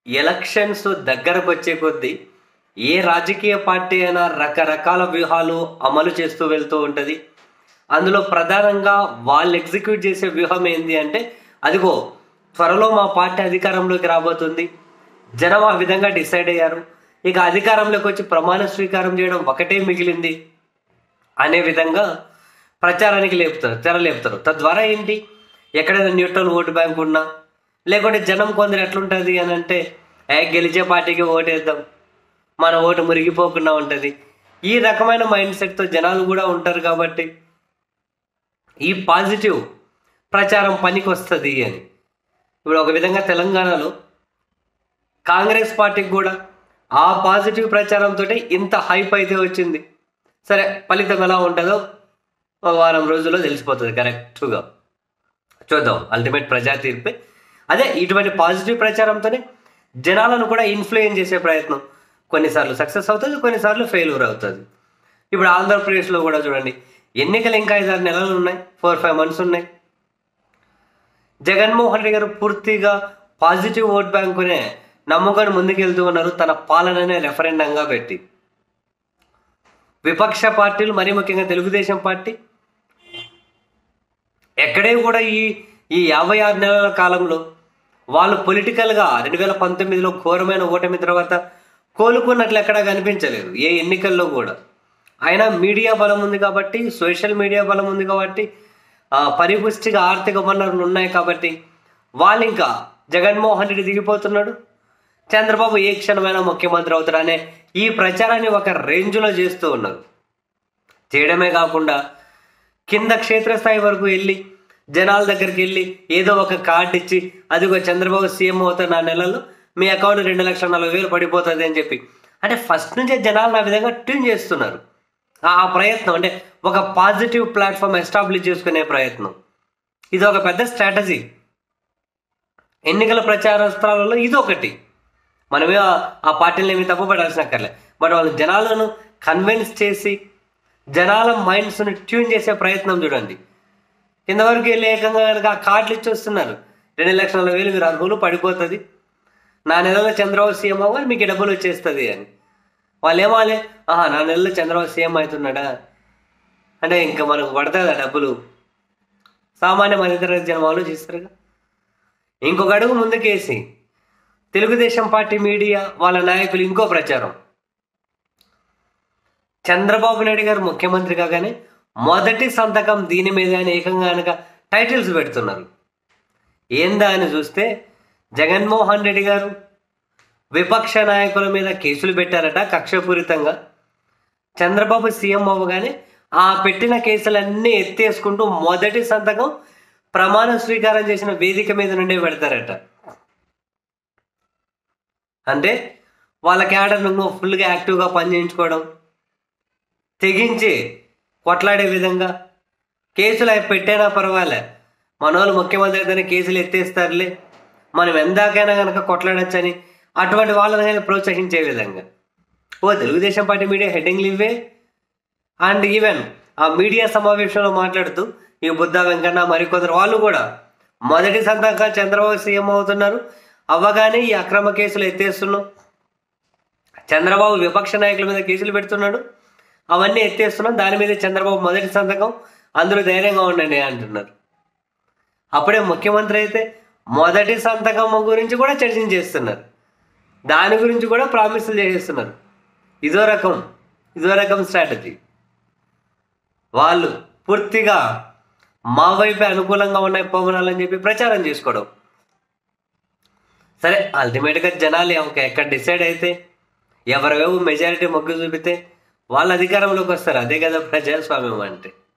elections దగ్గరకు వచ్చే కొద్దీ ఏ రాజకీయ పార్టీ అయినా రకరకాల వ్యూహాలు అమలు చేస్తూ వెళ్తూ ఉంటుంది అందులో ప్రధానంగా వాళ్ళు ఎగ్జిక్యూట్ చేసే వ్యూహం ఏంది అంటే అదిగో త్వరలో మా పార్టీ అధికారంలోకి రాబోతుంది జనం ఆ విధంగా డిసైడ్ అయ్యారు ఇక అధికారంలోకి వచ్చి ప్రమాణ స్వీకారం చేయడం ఒకటే మిగిలింది అనే విధంగా ప్రచారానికి లేపుతారు తెర లేపుతారు తద్వారా ఏంటి ఎక్కడైనా న్యూట్రల్ ఓటు బ్యాంక్ ఉన్నా లేకుంటే జనం కొందరు ఎట్లుంటుంది అని అంటే ఏ గెలిచే పార్టీకి ఓటేద్దాం మన ఓటు మురిగిపోకుండా ఉంటుంది ఈ రకమైన మైండ్ సెట్తో జనాలు కూడా ఉంటారు కాబట్టి ఈ పాజిటివ్ ప్రచారం పనికి వస్తుంది అని ఇప్పుడు ఒక విధంగా తెలంగాణలో కాంగ్రెస్ పార్టీకి కూడా ఆ పాజిటివ్ ప్రచారంతో ఇంత హైప్ అయితే వచ్చింది సరే ఫలితం ఎలా ఉంటుందో ఒక వారం రోజుల్లో తెలిసిపోతుంది కరెక్ట్గా చూద్దాం అల్టిమేట్ ప్రజా తీర్పే అదే ఇటువంటి పాజిటివ్ ప్రచారంతోనే జనాలను కూడా ఇన్ఫ్లుయెన్స్ చేసే ప్రయత్నం కొన్నిసార్లు సక్సెస్ అవుతుంది కొన్నిసార్లు ఫెయిల్యూర్ అవుతుంది ఇప్పుడు ఆంధ్రప్రదేశ్లో కూడా చూడండి ఎన్నికలు ఇంకా ఐదారు నెలలు ఉన్నాయి ఫోర్ ఫైవ్ మంత్స్ ఉన్నాయి జగన్మోహన్ రెడ్డి గారు పూర్తిగా పాజిటివ్ ఓట్ బ్యాంకునే నమ్ముకొని ముందుకెళ్తూ ఉన్నారు తన పాలననే రెఫరెండంగా పెట్టి విపక్ష పార్టీలు మరీ ముఖ్యంగా తెలుగుదేశం పార్టీ ఎక్కడే కూడా ఈ ఈ యాభై ఆరు నెలల కాలంలో వాళ్ళు పొలిటికల్గా రెండు వేల పంతొమ్మిదిలో ఘోరమైన ఓటమి తర్వాత కోలుకున్నట్లు ఎక్కడా కనిపించలేదు ఏ ఎన్నికల్లో కూడా అయినా మీడియా బలం ఉంది కాబట్టి సోషల్ మీడియా బలం ఉంది కాబట్టి ఆ, పరిపుష్టిగా ఆర్థిక వనరులు ఉన్నాయి కాబట్టి వాళ్ళు ఇంకా జగన్మోహన్ రెడ్డి దిగిపోతున్నాడు చంద్రబాబు ఏ క్షణమైనా ముఖ్యమంత్రి అవుతాడనే ఈ ప్రచారాన్ని ఒక రేంజ్లో చేస్తూ ఉన్నారు చేయడమే కాకుండా కింద క్షేత్రస్థాయి వరకు వెళ్ళి జనాల దగ్గరికి వెళ్ళి ఏదో ఒక కార్డు ఇచ్చి అదిగో చంద్రబాబు సీఎం అవుతాడు నా నెలలో మీ అకౌంట్ రెండు లక్షల నలభై వేలు పడిపోతుంది అని చెప్పి అంటే ఫస్ట్ నుంచే జనాలు ఆ విధంగా ట్యూన్ చేస్తున్నారు ఆ ఆ ప్రయత్నం అంటే ఒక పాజిటివ్ ప్లాట్ఫామ్ ఎస్టాబ్లిష్ చేసుకునే ప్రయత్నం ఇది ఒక పెద్ద స్ట్రాటజీ ఎన్నికల ప్రచారాస్త్రాలలో ఇది ఒకటి మనమే ఆ- ఆ పార్టీలను ఏమి తప్పుపడాల్సిన అక్కర్లే బట్ వాళ్ళు జనాలను కన్విన్స్ చేసి జనాల మైండ్స్ని ట్యూన్ చేసే ప్రయత్నం చూడండి కిందవరకు వెళ్ళి ఏకంగా కనుక ఆ కార్డులు ఇచ్చి వస్తున్నారు రెండు లక్షల వేలు మీరు అర్హులు పడిపోతుంది నా నెలలో చంద్రబాబు సీఎం అవ్వాలి మీకు ఈ డబ్బులు వచ్చేస్తుంది అని వాళ్ళు ఏమాలే ఆహా నా నెలలో చంద్రబాబు సీఎం అవుతున్నాడా అంటే ఇంకా మనకు పడుతుంది ఆ డబ్బులు సామాన్య మధ్యతరగతి జనం ఆలోచిస్తారుగా ఇంకొక అడుగు ముందుకేసి తెలుగుదేశం పార్టీ మీడియా వాళ్ళ నాయకులు ఇంకో ప్రచారం చంద్రబాబు నాయుడు గారు ముఖ్యమంత్రి కాగానే మొదటి సంతకం దీని మీద అని ఏకంగా కనుక టైటిల్స్ పెడుతున్నారు ఏందా అని చూస్తే జగన్మోహన్ రెడ్డి గారు విపక్ష నాయకుల మీద కేసులు పెట్టారట కక్షపూరితంగా చంద్రబాబు సీఎం అవ్వగానే ఆ పెట్టిన కేసులన్నీ ఎత్తేసుకుంటూ మొదటి సంతకం ప్రమాణ స్వీకారం చేసిన వేదిక మీద నుండే పెడతారట అంటే వాళ్ళ క్యాడర్ను ఫుల్గా యాక్టివ్గా పనిచేయించుకోవడం తెగించి కొట్లాడే విధంగా కేసులు అవి పెట్టైనా పర్వాలే మన వాళ్ళు ముఖ్యమంత్రి అయితేనే కేసులు ఎత్తేస్తారులే మనం ఎందాకైనా కనుక కొట్లాడొచ్చని అటువంటి వాళ్ళని కానీ ప్రోత్సహించే విధంగా ఓ తెలుగుదేశం పార్టీ మీడియా హెడ్డింగ్లు ఇవే అండ్ ఈవెన్ ఆ మీడియా సమావేశంలో మాట్లాడుతూ ఈ బుద్ధ వెంకన్న మరికొందరు వాళ్ళు కూడా మొదటి సంతకంగా చంద్రబాబు సీఎం అవుతున్నారు అవ్వగానే ఈ అక్రమ కేసులు ఎత్తేస్తున్నాం చంద్రబాబు విపక్ష నాయకుల మీద కేసులు పెడుతున్నాడు అవన్నీ ఎత్తేస్తున్నాం దాని మీద చంద్రబాబు మొదటి సంతకం అందరూ ధైర్యంగా ఉండండి అంటున్నారు అప్పుడే ముఖ్యమంత్రి అయితే మొదటి సంతకం గురించి కూడా చర్చించేస్తున్నారు దాని గురించి కూడా ప్రామిసులు చేసేస్తున్నారు ఇదో రకం ఇదో రకం స్ట్రాటజీ వాళ్ళు పూర్తిగా మా వైపే అనుకూలంగా ఉన్నాయి పవనాలని చెప్పి ప్రచారం చేసుకోవడం సరే అల్టిమేట్గా జనాలు ఒక ఎక్కడ డిసైడ్ అయితే ఎవరివేవో మెజారిటీ మొగ్గు చూపితే వాళ్ళ అధికారంలోకి వస్తారు అదే కదా ప్రజాస్వామ్యం అంటే